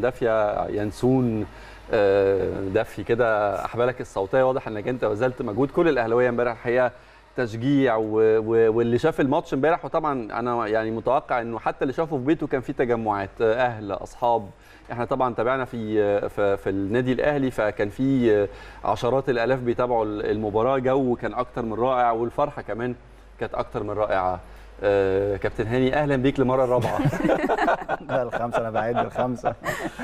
دافيه ينسون آه، دفي كده احبالك الصوتيه واضح انك انت بذلت مجهود كل الاهلاويه امبارح الحقيقه تشجيع و... و... واللي شاف الماتش امبارح وطبعا انا يعني متوقع انه حتى اللي شافه في بيته كان في تجمعات اهل اصحاب احنا طبعا تابعنا في في, في النادي الاهلي فكان في عشرات الالاف بيتابعوا المباراه جو كان اكتر من رائع والفرحه كمان كانت اكتر من رائعه آه، كابتن هاني اهلا بيك للمره الرابعه لا الخمسه انا بعد الخمسه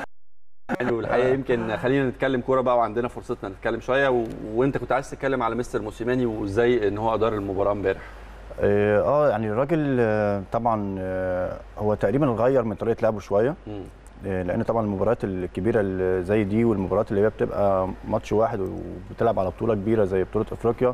حلو الحقيقه يمكن خلينا نتكلم كوره بقى وعندنا فرصتنا نتكلم شويه و... وانت كنت عايز تتكلم على مستر موسيماني وازاي ان هو ادار المباراه امبارح اه آه، يعني الراجل آه، طبعا آه، هو تقريبا غير من طريقه لعبه شويه مم. آه، لان طبعا المباريات الكبيره اللي زي دي والمباريات اللي هي بتبقى ماتش واحد وبتلعب على بطوله كبيره زي بطوله افريقيا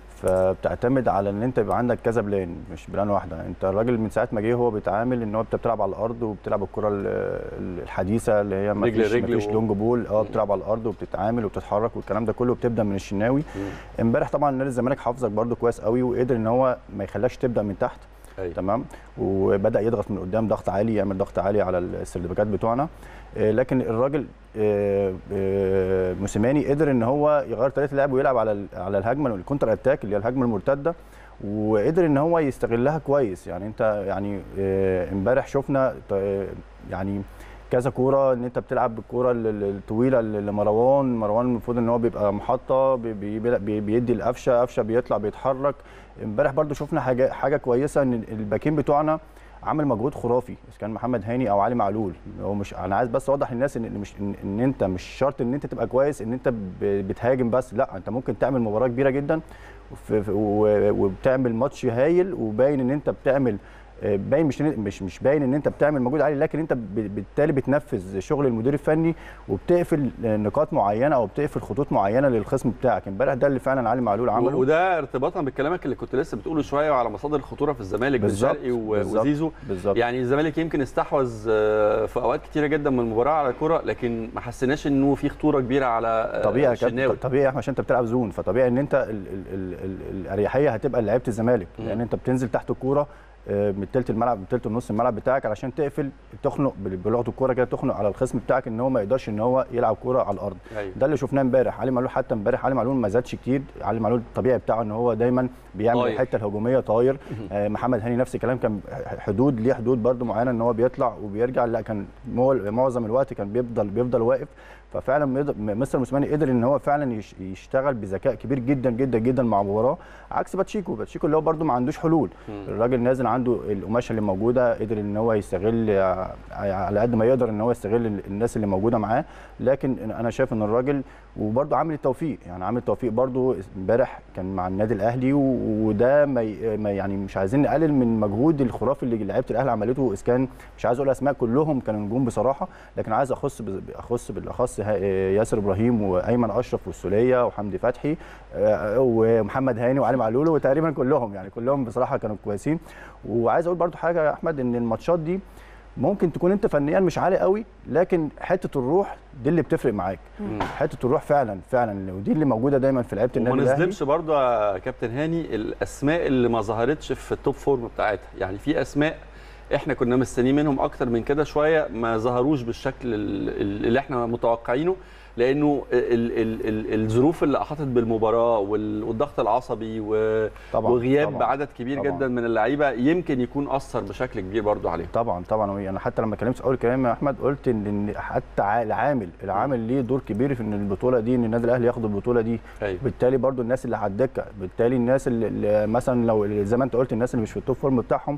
فبتعتمد على ان انت يبقى عندك كذا بلان مش بلان واحده انت الراجل من ساعه ما جه هو بيتعامل ان هو انت بتلعب على الارض وبتلعب الكره ال- ال- الحديثه اللي هي ما رجل فيش لرجل ما فيش و- لونج بول اه مم. بتلعب على الارض وبتتعامل وبتتحرك والكلام ده كله بتبدا من الشناوي مم. امبارح طبعا نادي الزمالك حافظك برده كويس قوي وقدر ان هو ما يخليكش تبدا من تحت أيوة. تمام وبدا يضغط من قدام ضغط عالي يعمل ضغط عالي على السيرفيكات بتوعنا آه، لكن الراجل آه، آه، موسيماني قدر ان هو يغير طريقه اللعب ويلعب على ال- على الهجمه الكونتر اتاك اللي هي الهجمه المرتده وقدر ان هو يستغلها كويس يعني انت يعني آه، امبارح شفنا ط- يعني كذا كوره ان انت بتلعب بالكوره ال- ال- الطويله ل- لمروان مروان المفروض ان هو بيبقى محطه بي- بي- بي- بيدي القفشه قفشه بيطلع بيتحرك امبارح برضو شفنا حاجه حاجه كويسه ان الباكين بتوعنا عمل مجهود خرافي اذا كان محمد هاني او علي معلول هو مش انا عايز بس اوضح للناس ان مش ان, إن انت مش شرط ان انت تبقى كويس ان انت ب- بتهاجم بس لا انت ممكن تعمل مباراه كبيره جدا وف- و- وبتعمل ماتش هايل وباين ان انت بتعمل آه، باين مش مش مش باين ان انت بتعمل مجهود عالي لكن انت ب- بالتالي بتنفذ شغل المدير الفني وبتقفل نقاط معينه او بتقفل خطوط معينه للخصم بتاعك امبارح ده اللي فعلا علي معلول عمله وده ارتباطا بكلامك اللي كنت لسه بتقوله شويه وعلى مصادر الخطوره في الزمالك بن بالظبط، شرقي و- بالظبط، وزيزو بالظبط يعني الزمالك يمكن استحوذ آه، في اوقات كتيره جدا من المباراه على الكره لكن ما حسيناش انه في خطوره كبيره على آه، طبيعي يا كابتن الشناوي طبيعي يا احمد عشان انت بتلعب زون فطبيعي ان انت ال ال ال ال الاريحيه هتبقى لعيبه الزمالك مم. لان انت بتنزل تحت الكوره آه، من تلت الملعب من تلت ونص الملعب بتاعك علشان تقفل تخنق بال- بلغه الكوره كده تخنق على الخصم بتاعك ان هو ما يقدرش ان هو يلعب كوره على الارض أيوة. ده اللي شفناه امبارح علي معلول حتى امبارح علي معلول ما زادش كتير علي معلول الطبيعي بتاعه ان هو دايما بيعمل طاير. الحته الهجوميه طاير آه، محمد هاني نفس الكلام كان حدود ليه حدود برده معينه ان هو بيطلع وبيرجع لا كان مو- معظم الوقت كان بيفضل بيفضل واقف ففعلا ميد- مستر موسيماني قدر ان هو فعلا يش- يشتغل بذكاء كبير جدا جدا جدا مع مباراه عكس باتشيكو باتشيكو اللي هو برده ما عندوش حلول مم. الراجل نازل عنده القماشه اللي موجوده قدر ان هو يستغل ع- على قد ما يقدر ان هو يستغل ال- الناس اللي موجوده معاه لكن انا شايف ان الراجل وبرده عامل التوفيق يعني عامل التوفيق برده امبارح كان مع النادي الاهلي و- وده ما ي- ما يعني مش عايزين نقلل من مجهود الخرافي اللي لعيبه الاهلي عملته اذا كان مش عايز اقول اسماء كلهم كانوا نجوم بصراحه لكن عايز اخص ب- اخص بالاخص ها- ياسر ابراهيم وايمن اشرف والسوليه وحمدي فتحي آه، ومحمد هاني وعلي معلول وتقريبا كلهم يعني كلهم بصراحه كانوا كويسين وعايز اقول برضو حاجه يا احمد ان الماتشات دي ممكن تكون انت فنيا مش عالي قوي لكن حته الروح دي اللي بتفرق معاك مم. حته الروح فعلا فعلا ودي اللي موجوده دايما في لعيبه النادي وما الاهلي نظلمش برضه يا كابتن هاني الاسماء اللي ما ظهرتش في التوب فورم بتاعتها يعني في اسماء احنا كنا مستنيين منهم اكتر من كده شويه ما ظهروش بالشكل ال- ال- اللي احنا متوقعينه لانه ال ال ال الظروف اللي احاطت بالمباراه وال- والضغط العصبي و- طبعا وغياب طبعا عدد كبير طبعاً. جدا من اللعيبه يمكن يكون اثر بشكل كبير برضه عليهم طبعا طبعا انا حتى لما كلمت في اول كلام يا احمد قلت ان إن حتى ع- العامل العامل ليه دور كبير في ان البطوله دي ان النادي الاهلي ياخد البطوله دي ايوه بالتالي برضو الناس اللي على الدكه بالتالي الناس اللي- اللي مثلا لو زي ما انت قلت الناس اللي مش في التوب فورم بتاعهم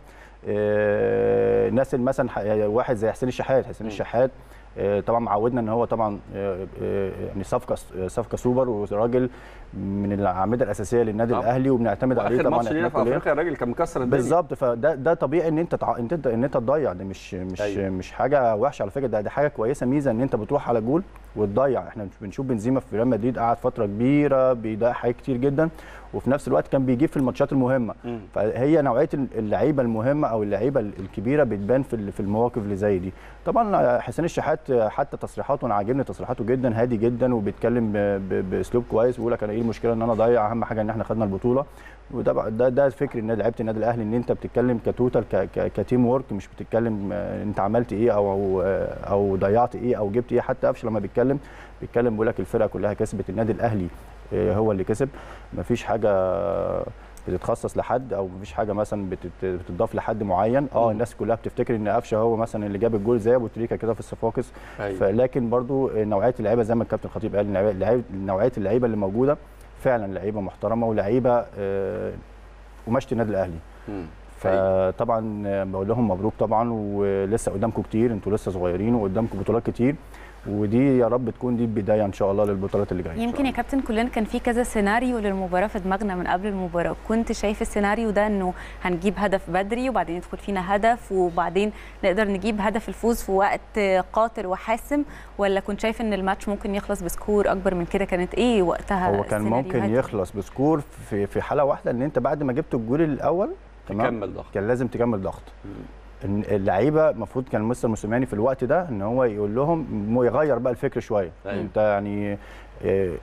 آه، الناس اللي مثلا ح- واحد زي حسين الشحات حسين مم. الشحات آه، طبعا معودنا ان هو طبعا آه، آه، يعني صفقه صفقه سوبر وراجل من الاعمده الاساسيه للنادي طبعا. الاهلي وبنعتمد عليه واخر طبعا ماتش لينا في اعتماد كلنا. افريقيا الراجل كان مكسر الدنيا بالظبط فده ده طبيعي ان انت تع... انت ان انت تضيع ده مش مش أيوة. أيوة. مش حاجه وحشه على فكره ده, ده حاجه كويسه ميزه ان انت بتروح على جول وتضيع احنا بنشوف بنزيما في ريال مدريد قعد فتره كبيره بيضيع حاجات كتير جدا وفي نفس الوقت كان بيجيب في الماتشات المهمه مم. فهي نوعيه اللعيبه المهمه او اللعيبه الكبيره بتبان في ال- في المواقف اللي زي دي طبعا حسين الشحات سمعت حتى تصريحاته انا عاجبني تصريحاته جدا هادي جدا وبيتكلم ب- ب- باسلوب كويس ويقول لك انا ايه المشكله ان انا اضيع اهم حاجه ان احنا خدنا البطوله وده بقى- ده ده فكر النادي لعيبه النادي الاهلي ان انت بتتكلم كتوتال ك- ك- كتيم وورك مش بتتكلم آه، انت عملت ايه او او, آه، أو ضيعت ايه او جبت ايه حتى قفشه لما بيتكلم بيتكلم بيقول لك الفرقه كلها كسبت النادي الاهلي آه، هو اللي كسب مفيش حاجه بتتخصص لحد او مفيش حاجه مثلا بتت- بتضاف لحد معين اه مم. الناس كلها بتفتكر ان قفشه هو مثلا اللي جاب الجول زي ابو تريكه كده في الصفاقس أيوة. فلكن برضو نوعيه اللعيبه زي ما الكابتن خطيب قال اللعيبة- اللعيبة- نوعيه اللعيبه اللي موجوده فعلا لعيبه محترمه ولعيبه آه، قماشه النادي الاهلي مم. أيوة. فطبعا آه، بقول لهم مبروك طبعا ولسه قدامكم كتير انتوا لسه صغيرين وقدامكم بطولات كتير ودي يا رب تكون دي البدايه ان شاء الله للبطولات اللي جايه يمكن يا كابتن كلنا كان في كذا سيناريو للمباراه في دماغنا من قبل المباراه كنت شايف السيناريو ده انه هنجيب هدف بدري وبعدين يدخل فينا هدف وبعدين نقدر نجيب هدف الفوز في وقت قاتل وحاسم ولا كنت شايف ان الماتش ممكن يخلص بسكور اكبر من كده كانت ايه وقتها هو كان ممكن السيناريوهات؟ يخلص بسكور في في حاله واحده ان انت بعد ما جبت الجول الاول تكمل ضغط كان لازم تكمل ضغط مم. إن اللعيبه المفروض كان مستر موسيماني في الوقت ده ان هو يقول لهم مو يغير بقى الفكر شويه أيوة. انت يعني آه،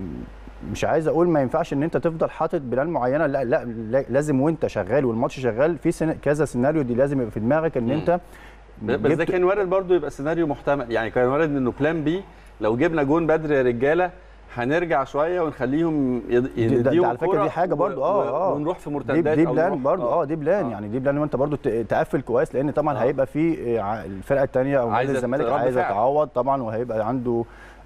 مش عايز اقول ما ينفعش ان انت تفضل حاطط بلان معينه لا لا لا- لازم وانت شغال والماتش شغال في سن- كذا سيناريو دي لازم يبقى في دماغك ان مم. انت بس ده جبت- كان وارد برضو يبقى سيناريو محتمل يعني كان وارد انه بلان بي لو جبنا جون بدري يا رجاله هنرجع شويه ونخليهم يد- دي- ده- ده يديهم على فكرة كرة دي حاجة و- برضو، آه، و- آه. ونروح في دي, مرتدات دي أو بلان نروح- برضو اه دي بلان آه. يعني دي بلان وانت برضو ت- تقفل كويس لان طبعا آه. هيبقى في آه، ع- الفرقه الثانيه او نادي عايزة الزمالك رد عايزه فعل. تعوض طبعا وهيبقى عنده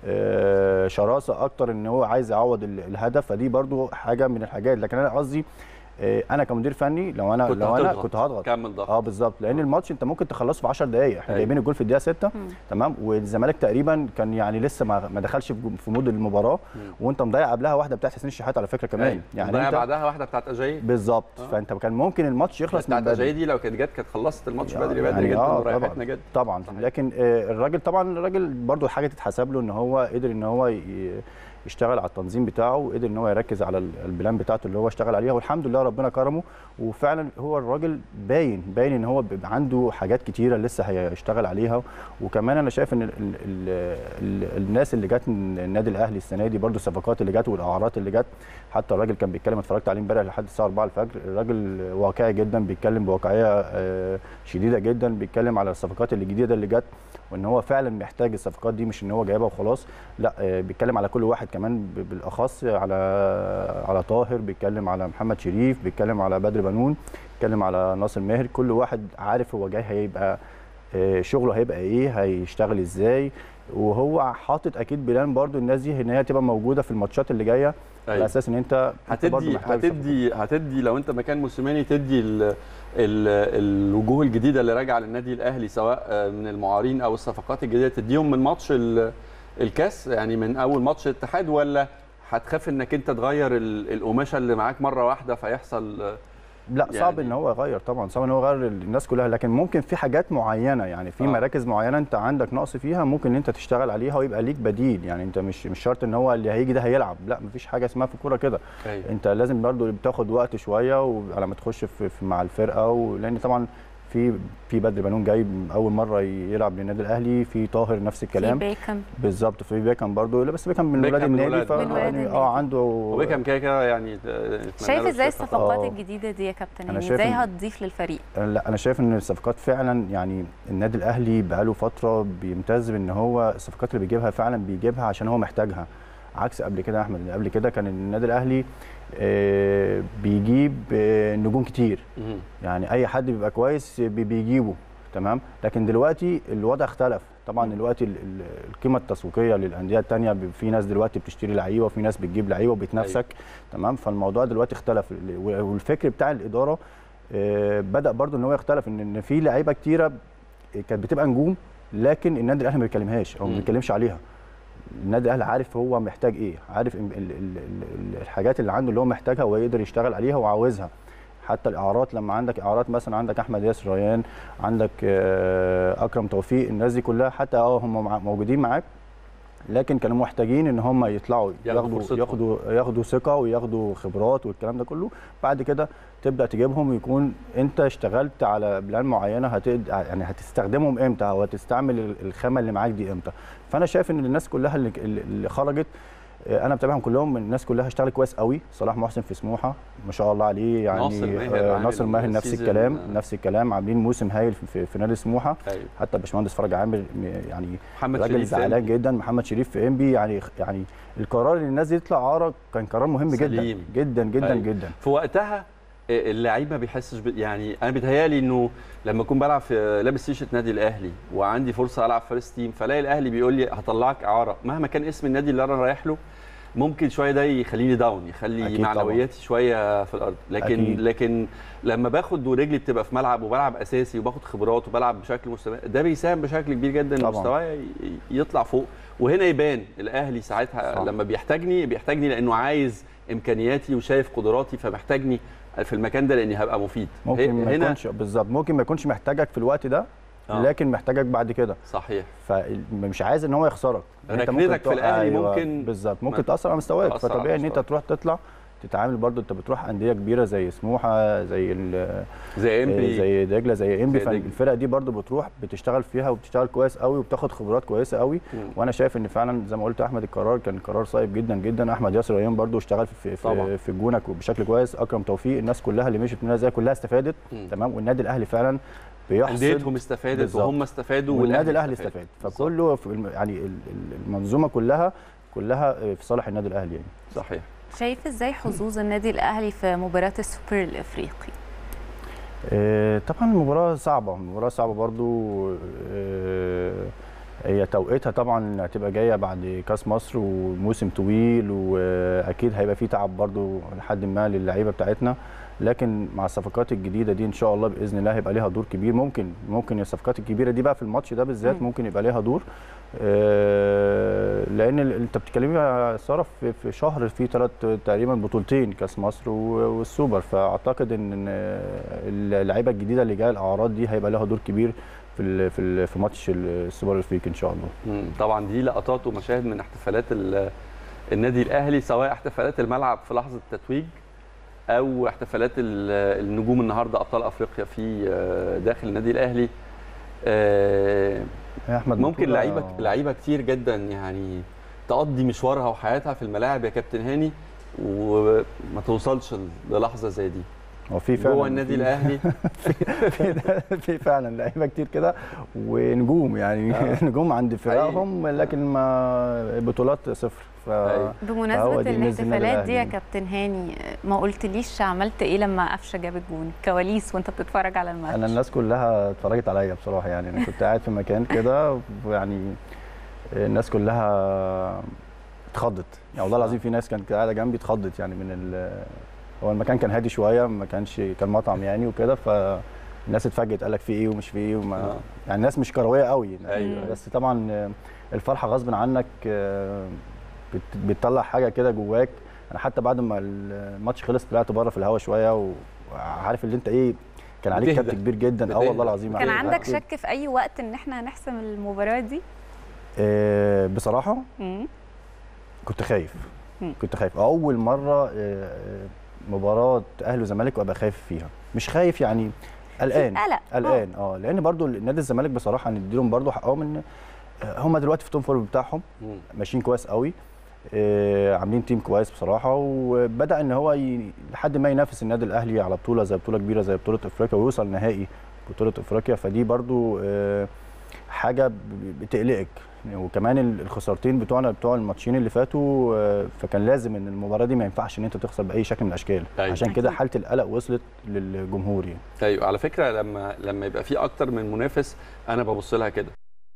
آه، شراسه اكتر ان هو عايز يعوض ال- الهدف فدي برضو حاجه من الحاجات لكن انا قصدي آه، انا كمدير فني لو انا كنت لو انا هتضغط. كنت هضغط كمل ضغط اه بالظبط لان الماتش انت ممكن تخلصه في 10 دقائق احنا أيوة. جايبين الجول في الدقيقه 6 مم. تمام والزمالك تقريبا كان يعني لسه ما ما دخلش في جو- في مود المباراه مم. وانت مضيع قبلها واحده بتاعت حسين الشحات على فكره كمان أيوة. يعني ضيع انت بعدها واحده بتاعت اجاي بالظبط آه. فانت كان ممكن الماتش يخلص من بتاعت بدري اجاي دي لو كانت جت كانت خلصت الماتش يعني بدري بدري جدا آه وريحتنا طبعا جدا طبعا صحيح. لكن آه، الراجل طبعا الراجل برضو حاجه تتحسب له ان هو قدر ان هو ي- يشتغل على التنظيم بتاعه وقدر ان هو يركز على ال- البلان بتاعته اللي هو اشتغل عليها والحمد لله ربنا كرمه وفعلا هو الراجل باين باين ان هو بيبقى عنده حاجات كتيره لسه هيشتغل عليها وكمان انا شايف ان ال ال ال ال الناس اللي جت من النادي الاهلي السنه دي برضو الصفقات اللي جت والاعارات اللي جت حتى الراجل كان بيتكلم اتفرجت عليه امبارح لحد الساعه 4 الفجر الراجل واقعي جدا بيتكلم بواقعيه آه، شديده جدا بيتكلم على الصفقات الجديده اللي جت وان هو فعلا محتاج الصفقات دي مش ان هو جايبها وخلاص لا آه، بيتكلم على كل واحد كمان ب- بالاخص على على طاهر بيتكلم على محمد شريف بيتكلم على بدر بنون بيتكلم على ناصر ماهر كل واحد عارف هو جاي هيبقى آه، شغله هيبقى ايه هيشتغل ازاي وهو حاطط اكيد بلان برضو الناس دي ان هي تبقى موجوده في الماتشات اللي جايه على أيوة. اساس ان انت أنت برضو هتدي محتاج هتدي هتدي لو انت مكان موسيماني تدي ال ال الوجوه الجديده اللي راجعه للنادي الاهلي سواء آه، من المعارين او الصفقات الجديده تديهم من ماتش ال- الكاس يعني من اول ماتش الاتحاد ولا هتخاف انك انت تغير ال- القماشه اللي معاك مره واحده فيحصل آه، لا صعب يعني- ان هو يغير طبعا صعب ان هو يغير الناس كلها لكن ممكن في حاجات معينه يعني في آه. مراكز معينه انت عندك نقص فيها ممكن ان انت تشتغل عليها ويبقى ليك بديل يعني انت مش مش شرط ان هو اللي هيجي ده هيلعب لا مفيش حاجه اسمها في الكوره كده انت لازم برضو بتاخد وقت شويه وعلى ما تخش في في مع الفرقه ولان طبعا في في بدر بنون جاي اول مره يلعب للنادي الاهلي في طاهر نفس في الكلام بيكم بالظبط في بيكم برضو لا بس بيكم من بيكهام ولاد من النادي ولاد- ف من ولاد يعني النادي. اه عنده وبيكهام كده كده يعني آه، نتمنى شايف له ازاي الشفاء. الصفقات آه. الجديده دي يا كابتن أنا يعني شايف ازاي إن- هتضيف للفريق لا انا شايف ان الصفقات فعلا يعني النادي الاهلي بقاله فتره بيمتاز بان هو الصفقات اللي بيجيبها فعلا بيجيبها عشان هو محتاجها عكس قبل كده يا احمد قبل كده كان النادي الاهلي آه، بيجيب آه، نجوم كتير مهم. يعني اي حد بيبقى كويس بي- بيجيبه تمام لكن دلوقتي الوضع اختلف طبعا دلوقتي ال- ال- القيمه التسويقيه للانديه الثانيه في ناس دلوقتي بتشتري لعيبه وفي ناس بتجيب لعيبه وبتنافسك تمام فالموضوع دلوقتي اختلف ال- والفكر بتاع الاداره آه، بدا برضو ان هو يختلف ان ان في لعيبه كتيره كانت بتبقى نجوم لكن النادي الاهلي ما بيتكلمهاش او ما مم. بيتكلمش عليها النادي الاهلي عارف هو محتاج ايه عارف ال- ال- ال- ال- الحاجات اللي عنده اللي هو محتاجها ويقدر يشتغل عليها وعاوزها حتى الاعارات لما عندك اعارات مثلا عندك احمد ياسر ريان عندك آه، اكرم توفيق الناس دي كلها حتى اه هم مع- موجودين معاك لكن كانوا محتاجين ان هم يطلعوا ياخدوا ياخدوا فرصتهم. ياخدوا ياخدوا ثقه وياخدوا خبرات والكلام ده كله بعد كده تبدا تجيبهم يكون انت اشتغلت على بلان معينه هتقد يعني هتستخدمهم امتى او هتستعمل ال- الخامه اللي معاك دي امتى فانا شايف ان الناس كلها اللي, اللي خرجت آه، انا متابعهم كلهم الناس كلها اشتغلت كويس قوي صلاح محسن في سموحه ما شاء الله عليه يعني ناصر ماهر آه، عامل ناصر ماهر نفس سيزون، الكلام آه. نفس الكلام عاملين موسم هايل في, في, في نادي سموحه ايوه حتى باشمهندس فرج عامر م- يعني محمد راجل شريف زعلان فهمي. جدا محمد شريف في انبي يعني يعني القرار ان الناس دي تطلع عاره كان قرار مهم جدا سليم. جدا جدا أيوة. جدا في وقتها اللعيب ما بيحسش ب... يعني انا بيتهيالي انه لما اكون بلعب في لابس تيشيرت نادي الاهلي وعندي فرصه العب فيرست تيم فلاقي الاهلي بيقول لي هطلعك اعاره مهما كان اسم النادي اللي انا رايح له ممكن شويه ده يخليني داون يخلي أكيد طبعاً. معنوياتي شويه في الارض لكن أكيد. لكن لما باخد ورجلي بتبقى في ملعب وبلعب اساسي وباخد خبرات وبلعب بشكل مستمر ده بيساهم بشكل كبير جدا ان طبعاً. مستواي ي- يطلع فوق وهنا يبان الاهلي ساعتها صح. لما بيحتاجني بيحتاجني لانه عايز امكانياتي وشايف قدراتي فمحتاجني في المكان ده لاني هبقى مفيد ممكن ما هنا يكونش بالظبط ممكن ما يكونش محتاجك في الوقت ده آه. لكن محتاجك بعد كده صحيح فمش عايز ان هو يخسرك أنت ركنتك ممكن في تروح- الأهلي ممكن بالظبط ما- ممكن تاثر على مستواك تأثر على فطبيعي ان انت مستواك. تروح تطلع تتعامل برضو انت بتروح انديه كبيره زي سموحه زي ال- زي امبي زي دجله زي انبي زي دجلة. فالفرق دي برضو بتروح بتشتغل فيها وبتشتغل كويس قوي وبتاخد خبرات كويسه قوي مم. وانا شايف ان فعلا زي ما قلت احمد القرار كان قرار صعب جدا جدا احمد ياسر ايام برضو اشتغل في طبعاً. في, في الجونه بشكل كويس اكرم توفيق الناس كلها اللي مشيت من النادي كلها استفادت مم. تمام والنادي الاهلي فعلا بيحصد انديتهم استفادت بالظبط. وهم استفادوا والنادي الاهلي استفاد بالظبط. فكله في الم- يعني ال- ال- المنظومه كلها كلها في صالح النادي الاهلي يعني صحيح شايف ازاي حظوظ النادي الاهلي في مباراه السوبر الافريقي آه، طبعا المباراه صعبه المباراه صعبه برضو آه، هي توقيتها طبعا هتبقى جايه بعد كاس مصر وموسم طويل واكيد هيبقى فيه تعب برضو لحد ما للعيبه بتاعتنا لكن مع الصفقات الجديده دي ان شاء الله باذن الله هيبقى ليها دور كبير ممكن ممكن الصفقات الكبيره دي بقى في الماتش ده بالذات مم. ممكن يبقى ليها دور آه، لان ال- انت بتتكلمي يا ساره في في شهر في ثلاث تقريبا بطولتين كاس مصر و- والسوبر فاعتقد ان إن اللعيبه الجديده اللي جايه الاعراض دي هيبقى لها دور كبير في ال- في ال- في ماتش السوبر الافريقي ان شاء الله مم. طبعا دي لقطات ومشاهد من احتفالات ال- النادي الاهلي سواء احتفالات الملعب في لحظه التتويج او احتفالات ال- النجوم النهارده ابطال افريقيا في آه، داخل النادي الاهلي آه، يا احمد ممكن بطولة- لعيبه لعيبه كتير جدا يعني تقضي مشوارها وحياتها في الملاعب يا كابتن هاني وما توصلش للحظه زي دي هو في فعلا جوه النادي في- الاهلي في في فعلا لعيبه كتير كده ونجوم يعني آه. نجوم عند فرقهم لكن ما بطولات صفر ف أيوة. بمناسبه فهو دي ميزة النادي الاحتفالات دي يا الأهلي. كابتن هاني ما قلتليش عملت ايه لما قفشه جاب الجون كواليس وانت بتتفرج على الماتش انا الناس كلها اتفرجت عليا بصراحه يعني انا كنت قاعد في مكان كده ويعني الناس كلها اتخضت يعني والله العظيم في ناس كانت قاعده جنبي اتخضت يعني من ال هو المكان كان هادي شويه ما كانش كان مطعم يعني وكده فالناس اتفاجئت قال لك في ايه ومش في ايه وما آه. يعني الناس مش كرويه قوي أيوة. بس طبعا الفرحه غصب عنك آه، بت- بتطلع حاجه كده جواك انا حتى بعد ما الماتش خلص طلعت بره في الهوا شويه وعارف اللي انت ايه كان عليك بتهدى. كابت كبير جدا اه بتهدى. والله العظيم كان عليك عندك كابت. شك في اي وقت ان احنا هنحسم المباراه دي آه، بصراحه مم. كنت خايف مم. كنت خايف اول مره آه، آه، مباراه اهلي وزمالك وابقى خايف فيها مش خايف يعني قلقان قلق آه. قلقان اه لان برضو نادي الزمالك بصراحه نديلهم برضو حقهم ان آه، هم دلوقتي في التوم فورم بتاعهم مم. ماشيين كويس قوي آه، عاملين تيم كويس بصراحه وبدا ان هو ي... لحد ما ينافس النادي الاهلي على بطوله زي بطوله كبيره زي بطوله افريقيا ويوصل نهائي بطوله افريقيا فدي برضو آه، حاجه ب- بتقلقك وكمان ال- الخسارتين بتوعنا بتوع الماتشين اللي فاتوا آه، فكان لازم ان المباراه دي ما ينفعش ان انت تخسر باي شكل من الاشكال أيوة. عشان كده أكيد. حاله القلق وصلت للجمهور يعني ايوه على فكره لما لما يبقى في اكتر من منافس انا ببص لها كده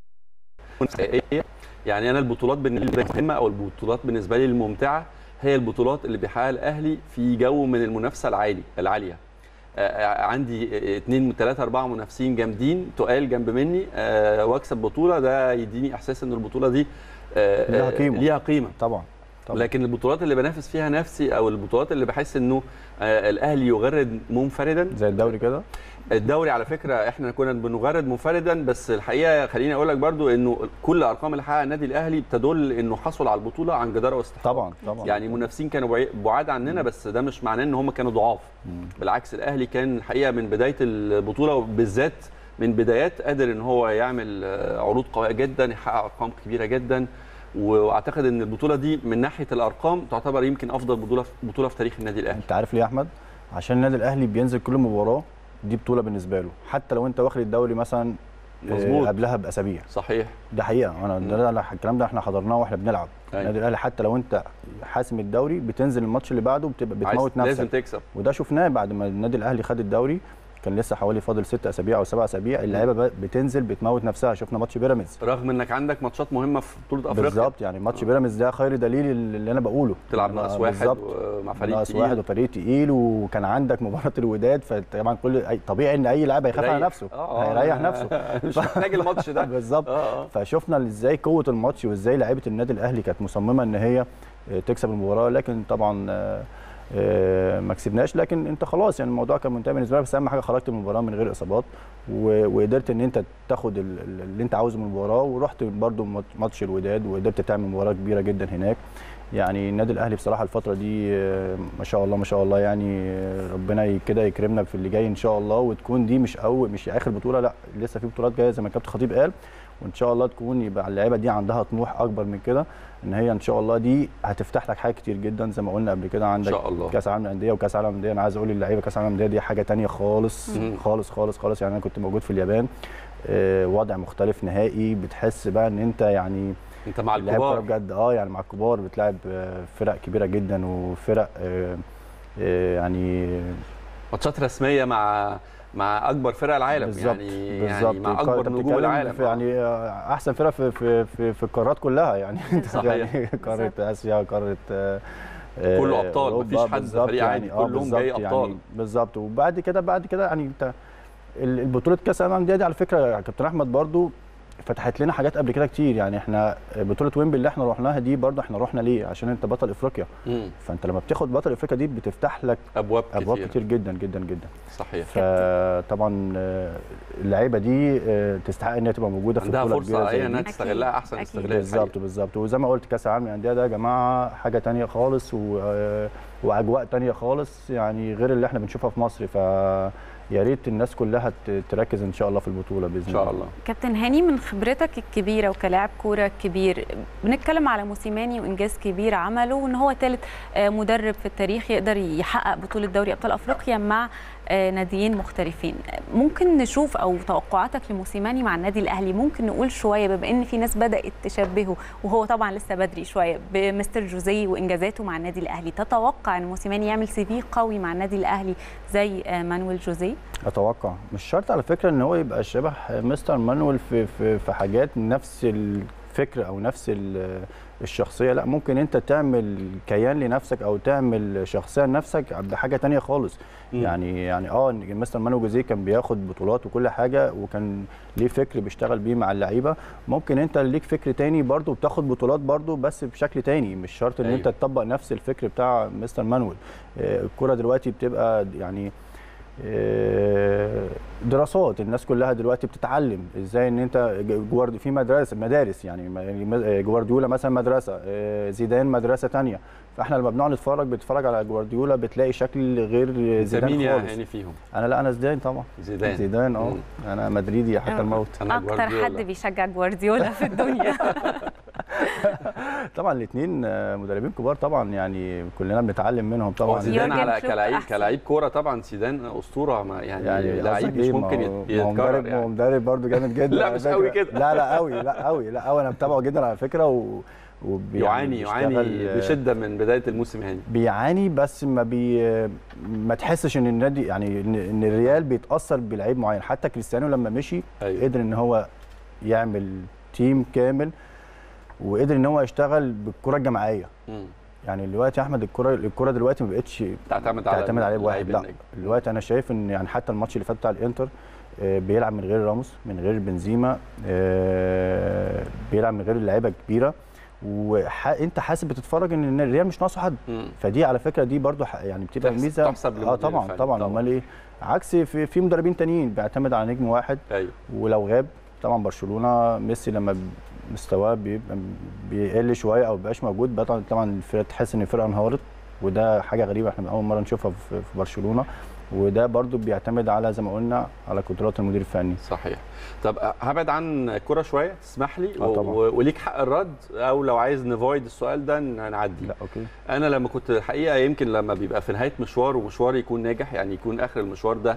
حقيقية. يعني انا البطولات بالنسبه لي المهمه او البطولات بالنسبه لي الممتعه هي البطولات اللي بيحققها الاهلي في جو من المنافسه العالي العاليه آه، آه، عندي آه، اتنين من ثلاثة أربعة منافسين جامدين تقال جنب مني آه، واكسب بطولة ده يديني إحساس إن البطولة دي آه، ليها آه، قيمة. ليها قيمة طبعا طبعا. لكن البطولات اللي بنافس فيها نفسي او البطولات اللي بحس انه آه، الاهلي يغرد منفردا زي الدوري كده الدوري على فكره احنا كنا بنغرد منفردا بس الحقيقه خليني اقول لك برضو انه كل الارقام اللي حققها النادي الاهلي بتدل انه حصل على البطوله عن جداره واستحقاق طبعا طبعا يعني منافسين كانوا بعي- بعاد عننا بس ده مش معناه ان هم كانوا ضعاف مم. بالعكس الاهلي كان الحقيقه من بدايه البطوله وبالذات من بدايات قادر ان هو يعمل آه، عروض قويه جدا يحقق ارقام كبيره جدا واعتقد ان البطوله دي من ناحيه الارقام تعتبر يمكن افضل بطوله بطوله في تاريخ النادي الاهلي انت عارف ليه يا احمد عشان النادي الاهلي بينزل كل مباراه دي بطوله بالنسبه له حتى لو انت واخد الدوري مثلا آه، مظبوط. قبلها باسابيع صحيح ده حقيقه انا مم. ده ده الكلام ده احنا حضرناه واحنا بنلعب أيوة. النادي الاهلي حتى لو انت حاسم الدوري بتنزل الماتش اللي بعده بتبقى عايز- بتموت لازم نفسك تكسب وده شفناه بعد ما النادي الاهلي خد الدوري كان لسه حوالي فاضل ست اسابيع او سبع اسابيع اللعيبه بقى بتنزل بتموت نفسها شفنا ماتش بيراميدز رغم انك عندك ماتشات مهمه في بطوله افريقيا بالظبط يعني ماتش بيراميدز ده خير دليل اللي انا بقوله تلعب أنا- ناقص واحد بالظبط. مع فريق ناقص تقيل. واحد وفريق تقيل وكان عندك مباراه الوداد فطبعا كل أي- طبيعي ان اي لاعب هيخاف على يريح. نفسه آه، آه. هيريح نفسه مش محتاج الماتش ده بالظبط اه اه فشفنا ازاي قوه الماتش وازاي لعيبه النادي الاهلي كانت مصممه ان هي آه، تكسب المباراه لكن طبعا آه، آه، ما كسبناش لكن انت خلاص يعني الموضوع كان منتهي بالنسبه لك بس اهم حاجه خرجت من المباراه من غير اصابات و- وقدرت ان انت تاخد ال- ال- اللي انت عاوزه من المباراه ورحت برده ماتش الوداد وقدرت تعمل مباراه كبيره جدا هناك يعني النادي الاهلي بصراحه الفتره دي آه، ما شاء الله ما شاء الله يعني آه، ربنا ي- كده يكرمنا في اللي جاي ان شاء الله وتكون دي مش اول مش اخر بطوله لا لسه في بطولات جايه زي ما الكابتن خطيب قال وان شاء الله تكون يبقى اللعيبه دي عندها طموح اكبر من كده ان هي ان شاء الله دي هتفتح لك حاجات كتير جدا زي ما قلنا قبل كده ان عندك شاء الله كاس العالم للانديه وكاس العالم للانديه انا عايز اقول للعيبه كاس العالم للانديه دي حاجه تانية خالص مم. خالص خالص خالص يعني انا كنت موجود في اليابان آه، وضع مختلف نهائي بتحس بقى ان انت يعني انت مع لعيب كوره الكبار بجد اه يعني مع الكبار بتلعب آه، فرق كبيره جدا وفرق آه، آه، يعني ماتشات رسميه مع مع اكبر فرق العالم بالظبط يعني بالظبط يعني مع أنت اكبر بتتكلم نجوم العالم في يعني آه، احسن فرق في في في, في القارات كلها يعني صحيح. يعني قاره اسيا قاره آه، آه، كله أبطال، أوروبا، مفيش حد بالظبط فريق عادي، آه، كلهم بالظبط جاي أبطال. يعني بالظبط وبعد كده بعد كده يعني انت ال- البطوله كاس العالم دي, دي على فكره يا كابتن احمد برضو فتحت لنا حاجات قبل كده كتير يعني احنا بطوله ويمبي اللي احنا رحناها دي برضو احنا رحنا ليه عشان انت بطل افريقيا مم. فانت لما بتاخد بطل افريقيا دي بتفتح لك ابواب ابواب كتير, كتير جدا جدا جدا صحيح فطبعا آه، اللعيبه دي آه، تستحق ان هي تبقى موجوده في عندها بطوله فرصه كبيره حقيقيه زي انها دي أكيد. تستغلها احسن أكيد. استغلال بالظبط الحقيقي. بالظبط وزي ما قلت كاس العالم للانديه ده يا جماعه حاجه تانية خالص و... آه، واجواء تانية خالص يعني غير اللي احنا بنشوفها في مصر ف يا ريت الناس كلها ت- تركز ان شاء الله في البطوله باذن ان شاء الله كابتن هاني من خبرتك الكبيره وكلاعب كوره كبير بنتكلم على موسيماني وانجاز كبير عمله وان هو ثالث مدرب في التاريخ يقدر يحقق بطوله دوري ابطال افريقيا مع آه، ناديين مختلفين ممكن نشوف او توقعاتك لموسيماني مع النادي الاهلي ممكن نقول شويه بما ان في ناس بدات تشبهه وهو طبعا لسه بدري شويه بمستر جوزيه وانجازاته مع النادي الاهلي تتوقع ان موسيماني يعمل سي في قوي مع النادي الاهلي زي آه، مانويل جوزيه اتوقع مش شرط على فكره ان هو يبقى شبه مستر مانويل في في في حاجات نفس الفكر او نفس ال- الشخصيه لا ممكن انت تعمل كيان لنفسك او تعمل شخصيه لنفسك بحاجه تانية خالص مم. يعني يعني اه إن مستر مانويل جوزيه كان بياخد بطولات وكل حاجه وكان ليه فكر بيشتغل بيه مع اللعيبه ممكن انت ليك فكر تاني برضو بتاخد بطولات برضو بس بشكل تاني مش شرط ان أيوة. انت تطبق نفس الفكر بتاع مستر مانويل آه، الكره دلوقتي بتبقى يعني آه، دراسات الناس كلها دلوقتي بتتعلم ازاي ان انت جوارد في مدرسه مدارس يعني م- جوارديولا مثلا مدرسه آه، زيدان مدرسه تانية فاحنا لما بنقعد نتفرج بتتفرج على جوارديولا بتلاقي شكل غير انت زيدان مين يا خالص هاني فيهم انا لا انا زيدان طبعا زيدان زيدان اه مم. انا مدريدي حتى آه. الموت انا اكتر جوارديولا. حد بيشجع جوارديولا في الدنيا طبعا الاثنين مدربين كبار طبعا يعني كلنا بنتعلم منهم هو طبعا زيدان يورجن على كلوب كلاعب أحسن. كلاعب كوره طبعا زيدان اسطوره ما يعني, يعني لعيب قصدك مش إيه؟ ما ممكن هو- يت- ما هو يتكرر مدرب ما هو يعني مدرب برضه جامد جدا لا، على مش فكرة. قوي كده. لا لا قوي لا قوي لا قوي انا متابعه جدا على فكره و وبي- يعاني بيشتغل- يعاني بشده من بدايه الموسم هاني بيعاني بس ما بي ما تحسش ان النادي يعني ان إن الريال بيتاثر بلعيب معين حتى كريستيانو لما مشي ايوه قدر ان هو يعمل تيم كامل وقدر ان هو يشتغل بالكره الجماعيه مم. يعني دلوقتي يا احمد الكره الكره دلوقتي ما بقتش تعتمد على تعتمد عليه بواحد اللعيب لا النجم. دلوقتي انا شايف ان يعني حتى الماتش اللي فات بتاع الانتر آه، بيلعب من غير راموس من غير بنزيما آه، بيلعب من غير لعيبه كبيره وانت حاسب بتتفرج ان الريال مش ناقصه حد مم. فدي على فكره دي برضو ح- يعني بتبقى تحسب- ميزه تحسب اه للمدير طبعا الفني طبعا طبعاً. امال ايه عكس في, في مدربين تانيين بيعتمد على نجم واحد ايوه ولو غاب طبعا برشلونه ميسي لما ب- مستواه بيبقى بيقل شويه او مبيبقاش موجود بقى طبعا طبعا الفرقه تحس ان الفرقه انهارت وده حاجه غريبه احنا اول مره نشوفها في في برشلونه وده برضو بيعتمد على زي ما قلنا على قدرات المدير الفني صحيح طب هبعد عن الكوره شويه تسمح لي آه طبعاً. و- وليك حق الرد او لو عايز نفويد السؤال ده ن- نعدي لا اوكي انا لما كنت الحقيقه يمكن لما بيبقى في نهايه مشوار ومشوار يكون ناجح يعني يكون اخر المشوار ده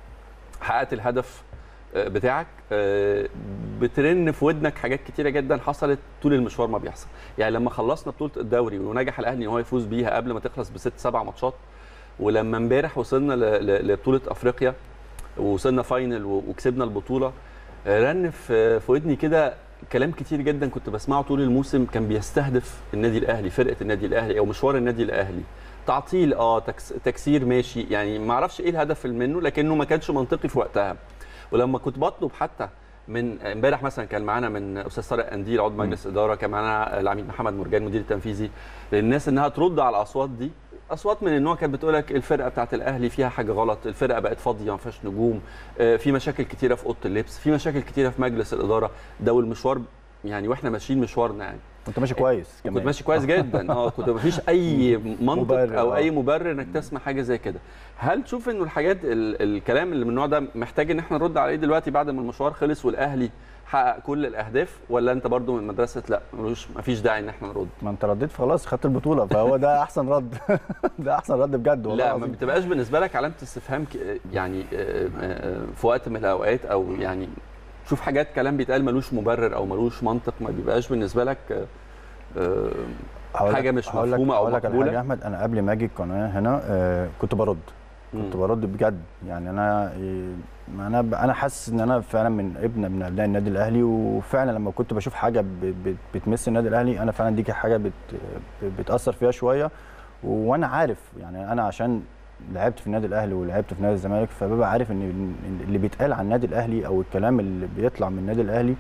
حققت الهدف آه، بتاعك آه، بترن في ودنك حاجات كتيره جدا حصلت طول المشوار ما بيحصل يعني لما خلصنا بطوله الدوري ونجح الاهلي ان هو يفوز بيها قبل ما تخلص بست سبع ماتشات ولما امبارح وصلنا ل- ل- لبطوله افريقيا ووصلنا فاينل و- وكسبنا البطوله آه، رن في في ودني كده كلام كتير جدا كنت بسمعه طول الموسم كان بيستهدف النادي الاهلي فرقه النادي الاهلي او مشوار النادي الاهلي تعطيل اه تكس تكسير ماشي يعني ما اعرفش ايه الهدف منه لكنه ما كانش منطقي في وقتها ولما كنت بطلب حتى من امبارح مثلا كان معانا من استاذ طارق قنديل عضو مجلس اداره كان معانا العميد محمد مرجان مدير التنفيذي للناس انها ترد على الاصوات دي اصوات من النوع كانت بتقول لك الفرقه بتاعت الاهلي فيها حاجه غلط الفرقه بقت فاضيه ما فيهاش نجوم آه، في مشاكل كتيره في اوضه اللبس في مشاكل كتيره في مجلس الاداره ده والمشوار يعني واحنا ماشيين مشوارنا يعني كنت ماشي كويس كنت ماشي كويس جدا اه كنت مفيش اي منطق مبرر، او آه. اي مبرر انك تسمع حاجه زي كده هل تشوف انه الحاجات ال الكلام اللي من النوع ده محتاج ان احنا نرد عليه دلوقتي بعد ما المشوار خلص والاهلي حقق كل الاهداف ولا انت برضو من مدرسه لا ملوش مفيش داعي ان احنا نرد ما انت رديت خلاص خدت البطوله فهو ده احسن رد ده احسن رد بجد والله لا ما العظيم. بتبقاش بالنسبه لك علامه استفهام ك- يعني آه، آه، في وقت من الاوقات او يعني شوف حاجات كلام بيتقال ملوش مبرر او ملوش منطق ما بيبقاش بالنسبه لك آه، آه، هقول لك- حاجة مش هقول لك- مفهومة أو هقول لك على مقبولة؟ حاجه يا احمد انا قبل ما اجي القناه هنا آه كنت برد كنت مم. برد بجد يعني انا إيه، ما انا ب- انا حاسس ان انا فعلا من ابن من ابناء النادي الاهلي وفعلا لما كنت بشوف حاجه ب- ب- بتمس النادي الاهلي انا فعلا دي حاجه بت بتاثر فيها شويه وانا عارف يعني انا عشان لعبت في النادي الاهلي ولعبت في نادي الزمالك فببقى عارف ان إن اللي بيتقال عن النادي الاهلي او الكلام اللي بيطلع من النادي الاهلي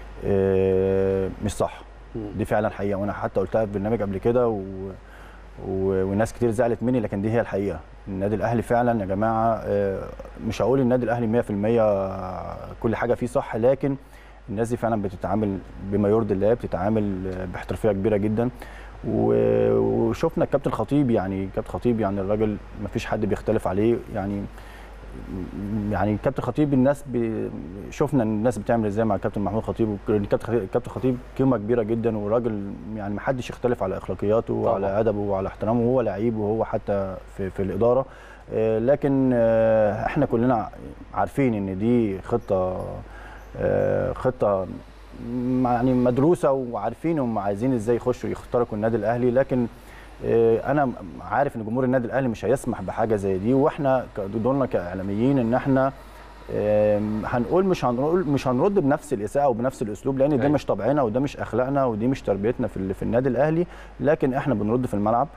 آه، مش صح مم. دي فعلا حقيقه وانا حتى قلتها في برنامج قبل كده و... و... وناس كتير زعلت مني لكن دي هي الحقيقه النادي الاهلي فعلا يا جماعه آه، مش هقول النادي الاهلي 100% كل حاجه فيه صح لكن الناس دي فعلا بتتعامل بما يرضي الله بتتعامل آه، باحترافيه كبيره جدا و- وشفنا الكابتن خطيب يعني كابتن خطيب يعني الراجل ما فيش حد بيختلف عليه يعني يعني كابتن خطيب الناس ب... شفنا ان الناس بتعمل ازاي مع الكابتن محمود خطيب الكابتن خطيب- الكابتن خطيب قيمه كبيره جدا وراجل يعني ما حدش يختلف على اخلاقياته وعلى طبعاً. ادبه وعلى احترامه وهو لعيب وهو حتى في, في الاداره آه، لكن آه، احنا كلنا عارفين ان دي خطه آه، خطه م- يعني مدروسه وعارفين هم عايزين ازاي يخشوا يخترقوا النادي الاهلي لكن آه، انا عارف ان جمهور النادي الاهلي مش هيسمح بحاجه زي دي واحنا ك- دورنا كاعلاميين ان احنا آم، هنقول مش هنقول مش هنرد بنفس الاساءه وبنفس الاسلوب لان ده أيوة. مش طبعنا وده مش اخلاقنا ودي مش تربيتنا في ال- في النادي الاهلي لكن احنا بنرد في الملعب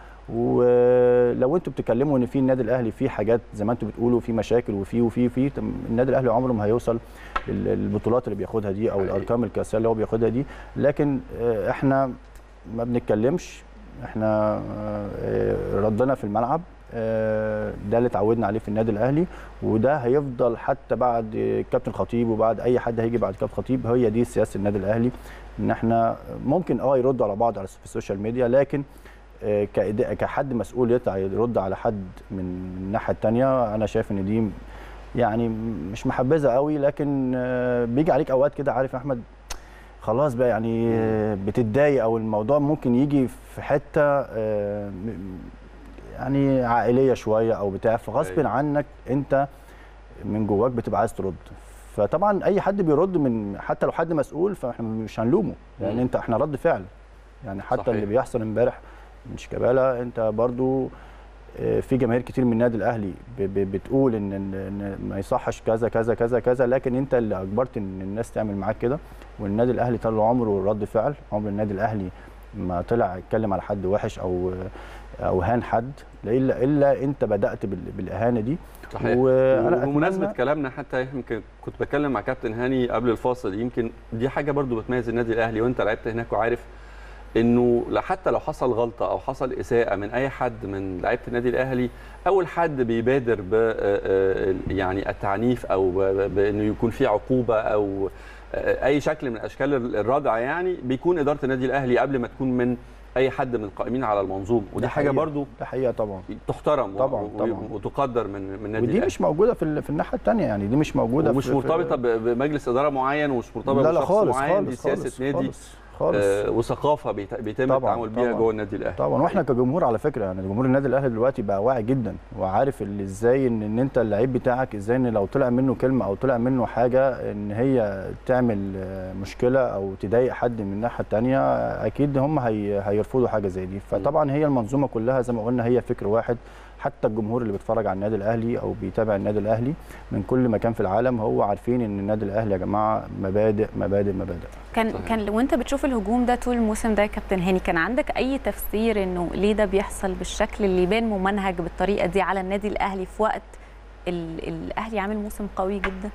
ولو انتوا بتتكلموا ان في النادي الاهلي فيه حاجات زي ما انتوا بتقولوا في مشاكل وفي وفي وفي طب النادي الاهلي عمره ما هيوصل لل- البطولات اللي بياخدها دي او حقيقي. الارقام القياسيه اللي هو بياخدها دي لكن آه، احنا ما بنتكلمش احنا آه، ردنا في الملعب آه، ده اللي اتعودنا عليه في النادي الاهلي وده هيفضل حتى بعد كابتن خطيب وبعد اي حد هيجي بعد كابتن خطيب هي دي سياسه النادي الاهلي ان احنا ممكن اه يردوا على بعض على في السوشيال ميديا لكن آه، كإداء- كحد مسؤول يطلع يرد على حد من الناحيه الثانيه انا شايف ان دي يعني مش محبذه قوي لكن آه، بيجي عليك اوقات كده عارف يا احمد خلاص بقى يعني آه، بتتضايق او الموضوع ممكن يجي في حته آه، م- يعني عائليه شويه او بتاع فغصب أيوة. عنك انت من جواك بتبقى عايز ترد فطبعا اي حد بيرد من حتى لو حد مسؤول فاحنا مش هنلومه لان مم. انت احنا رد فعل يعني حتى صحيح. اللي بيحصل امبارح من شيكابالا انت برضو آه، في جماهير كتير من النادي الاهلي ب- ب- بتقول ان إن- ان ما يصحش كذا كذا كذا كذا لكن انت اللي اجبرت ان الناس تعمل معاك كده والنادي الاهلي طول عمره رد فعل عمر النادي الاهلي ما طلع يتكلم على حد وحش او او هان حد الا الا انت بدات بال- بالاهانه دي صحيح وأنا وبمناسبه أتمنى- كلامنا حتى يمكن كنت بتكلم مع كابتن هاني قبل الفاصل يمكن دي حاجه برضو بتميز النادي الاهلي وانت لعبت هناك وعارف انه لا- حتى لو حصل غلطه او حصل اساءه من اي حد من لعيبه النادي الاهلي اول حد بيبادر ب آه، آه، يعني التعنيف او ب- ب- بانه يكون في عقوبه او آه، اي شكل من اشكال الردع يعني بيكون اداره النادي الاهلي قبل ما تكون من اي حد من القائمين على المنظومه ودي ده حاجه حقيقة. برضو ده حقيقه طبعا تحترم و- طبعاً، و- طبعاً. وتقدر من من النادي ودي الاهلي مش موجوده في ال- في الناحيه الثانيه يعني دي مش موجوده ومش في- في- مرتبطه ب- بمجلس اداره معين ومش مرتبطه لا لا بشخص خالص معين دي خالص سياسه خالص نادي خالص, خالص. آه، وثقافه بيت- بيتم طبعاً، التعامل بيها طبعاً. جوه النادي الاهلي طبعا واحنا كجمهور على فكره يعني جمهور النادي الاهلي دلوقتي بقى واعي جدا وعارف اللي ازاي ان, ان انت اللعيب بتاعك ازاي ان لو طلع منه كلمه او طلع منه حاجه ان هي تعمل آه، مشكله او تضايق حد من الناحيه الثانيه اكيد هم هي هيرفضوا حاجه زي دي فطبعا هي المنظومه كلها زي ما قلنا هي فكر واحد حتى الجمهور اللي بيتفرج على النادي الاهلي او بيتابع النادي الاهلي من كل مكان في العالم هو عارفين ان النادي الاهلي يا جماعه مبادئ مبادئ مبادئ كان صحيح. كان وانت بتشوف الهجوم ده طول الموسم ده يا كابتن هاني كان عندك اي تفسير انه ليه ده بيحصل بالشكل اللي يبان ممنهج بالطريقه دي على النادي الاهلي في وقت ال- الاهلي عامل موسم قوي جدا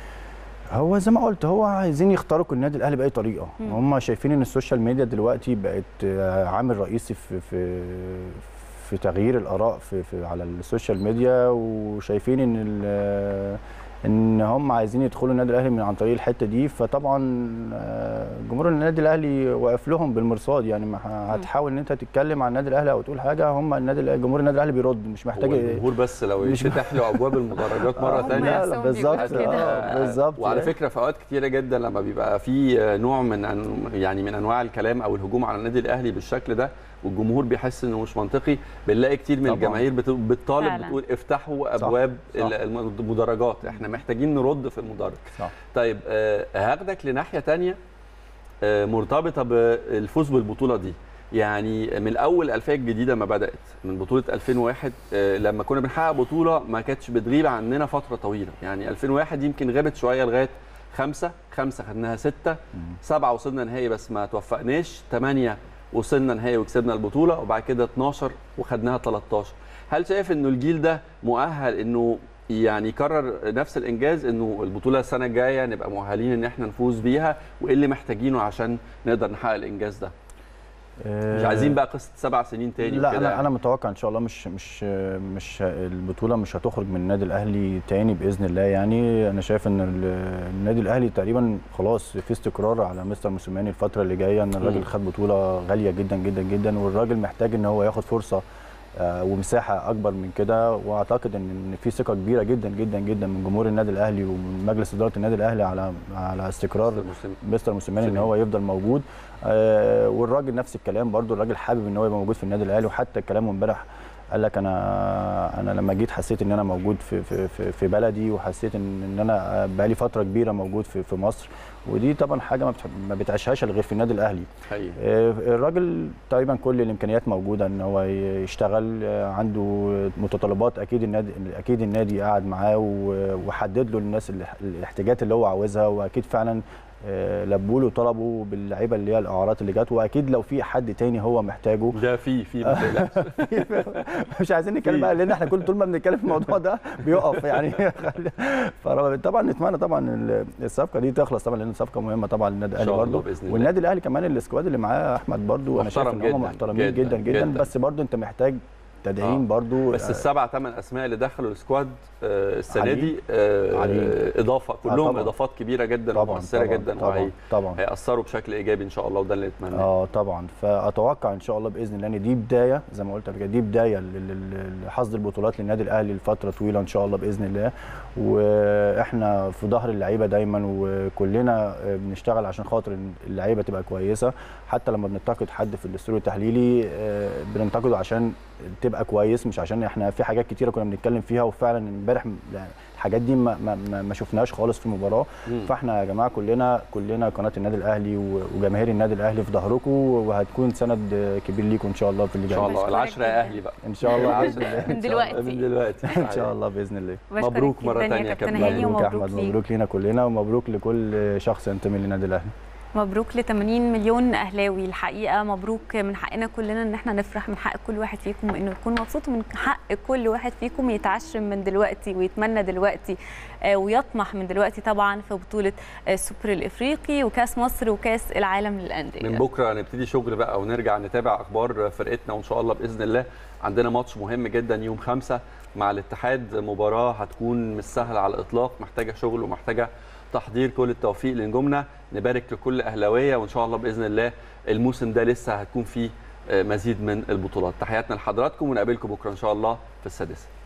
هو زي ما قلت هو عايزين يخترقوا النادي الاهلي باي طريقه مم. هم شايفين ان السوشيال ميديا دلوقتي بقت آه، عامل رئيسي في في في تغيير الاراء في, في على السوشيال ميديا وشايفين ان ال- ان هم عايزين يدخلوا النادي الاهلي من عن طريق الحته دي فطبعا آه، جمهور النادي الاهلي واقف لهم بالمرصاد يعني ما ه- هتحاول ان انت تتكلم عن النادي الاهلي او تقول حاجه هم النادي الأهلي- جمهور النادي الاهلي بيرد مش محتاج هو الجمهور بس لو مش- يفتح له ابواب المدرجات مره هم ثانيه لا لا نفسهم بالظبط بيقولوا كده. آه، بالظبط وعلى يعني. فكره في اوقات كتيره جدا لما بيبقى في نوع من أن- يعني من انواع الكلام او الهجوم على النادي الاهلي بالشكل ده والجمهور بيحس انه مش منطقي بنلاقي كتير من طبعاً. الجماهير بت- بتطالب فعلاً. بتقول افتحوا صح، ابواب صح. ال- الم- المدرجات احنا محتاجين نرد في المدرج صح طيب آه، هاخدك لناحيه تانية آه، مرتبطه بالفوز بالبطوله دي يعني من اول الفيه الجديده ما بدات من بطوله 2001 آه، لما كنا بنحقق بطوله ما كانتش بتغيب عننا فتره طويله يعني 2001 يمكن غابت شويه لغايه خمسة خمسة خدناها ستة سبعة وصلنا نهائي بس ما توفقناش ثمانية وصلنا نهائي وكسبنا البطولة وبعد كده 12 وخدناها 13 هل شايف انه الجيل ده مؤهل انه يعني يكرر نفس الانجاز انه البطوله السنه الجايه نبقى مؤهلين ان احنا نفوز بيها وايه اللي محتاجينه عشان نقدر نحقق الانجاز ده مش عايزين بقى قصه سبع سنين تاني لا وكده انا يعني. انا متوقع ان شاء الله مش مش مش البطوله مش هتخرج من النادي الاهلي تاني باذن الله يعني انا شايف ان ال- النادي الاهلي تقريبا خلاص في استقرار على مستر موسيماني الفتره اللي جايه ان مم. الراجل خد بطوله غاليه جدا جدا جدا والراجل محتاج ان هو ياخد فرصه آه، ومساحه اكبر من كده واعتقد ان إن في ثقه كبيره جدا جدا جدا من جمهور النادي الاهلي ومن مجلس اداره النادي الاهلي على على استقرار المسلم. مستر موسيماني ان موسيماني. هو يفضل موجود آه والراجل نفس الكلام برضو الراجل حابب ان هو يبقى موجود في النادي الاهلي وحتى كلامه امبارح قال لك انا انا لما جيت حسيت ان انا موجود في في في, في بلدي وحسيت ان ان انا بقالي فتره كبيره موجود في في مصر ودي طبعا حاجه ما بتح- ما بتعيشهاش إلا غير في النادي الاهلي حقيقي آه، الراجل تقريبا كل الامكانيات موجوده ان هو يشتغل آه، عنده متطلبات اكيد النادي اكيد النادي قعد معاه و- وحدد له الناس اللي- الاحتياجات اللي هو عاوزها واكيد فعلا آه، لبوا له وطلبوا باللعيبه اللي هي الاعارات اللي جت واكيد لو في حد تاني هو محتاجه ده في في ما تقلقش. مش عايزين نتكلم بقى لان احنا كل طول ما بنتكلم في الموضوع ده بيقف يعني فطبعا نتمنى طبعا ال- الصفقه دي تخلص طبعا لان صفقه مهمه طبعا للنادي إن الاهلي شاء الله برضه بإذن الله. والنادي الاهلي كمان السكواد اللي معاه احمد برضه انا شايف محترم ان هم جداً، محترمين جداً، جدا جدا, جداً. بس برضه انت محتاج تدعيم آه. برضه بس السبع ثمان اسماء اللي دخلوا السكواد آه، السنه عاليين. دي آه، عاليين. اضافه كلهم طبعاً. اضافات كبيره جدا طبعا ومؤثره طبعا جدا طبعا وهي- طبعا هيأثروا بشكل ايجابي ان شاء الله وده اللي نتمناه اه طبعا فاتوقع ان شاء الله باذن الله ان دي بدايه زي ما قلت قبل كده دي بدايه لل- لل- لحصد البطولات للنادي الاهلي لفتره طويله ان شاء الله باذن الله واحنا في ظهر اللعيبه دايما وكلنا آه، بنشتغل عشان خاطر إن اللعيبه تبقى كويسه حتى لما بننتقد حد في الاستوديو التحليلي آه، بننتقده عشان تبقى كويس مش عشان احنا في حاجات كتيره كنا بنتكلم فيها وفعلا امبارح يعني الحاجات دي ما, ما, ما- ما شفناهاش خالص في المباراه مم. فاحنا يا جماعه كلنا كلنا قناه النادي الاهلي و- وجماهير النادي الاهلي في ظهركم وهتكون سند كبير ليكم ان شاء الله في اللي ان جاي شاء الله بشكرك العشرة يا جداً. اهلي بقى ان شاء الله العشرة باذن الله من دلوقتي. من دلوقتي ان شاء الله باذن الله بشكرك مبروك مرة جداً تانية يا يا كابتن كابتن. هاني مبروك يا ومبروك احمد ليك مبروك لينا كلنا ومبروك لكل شخص ينتمي للنادي الاهلي مبروك ل 80 مليون اهلاوي الحقيقه مبروك من حقنا كلنا ان احنا نفرح من حق كل واحد فيكم انه يكون مبسوط ومن حق كل واحد فيكم يتعشم من دلوقتي ويتمنى دلوقتي آه، ويطمح من دلوقتي طبعا في بطوله آه، السوبر الافريقي وكاس مصر وكاس العالم للانديه من بكره نبتدي شغل بقى ونرجع نتابع اخبار فرقتنا وان شاء الله باذن الله عندنا ماتش مهم جدا يوم خمسة مع الاتحاد مباراه هتكون مش سهله على الاطلاق محتاجه شغل ومحتاجه تحضير كل التوفيق لنجومنا نبارك لكل اهلاويه وان شاء الله باذن الله الموسم ده لسه هتكون فيه آه، مزيد من البطولات تحياتنا لحضراتكم ونقابلكم بكره ان شاء الله في السادسه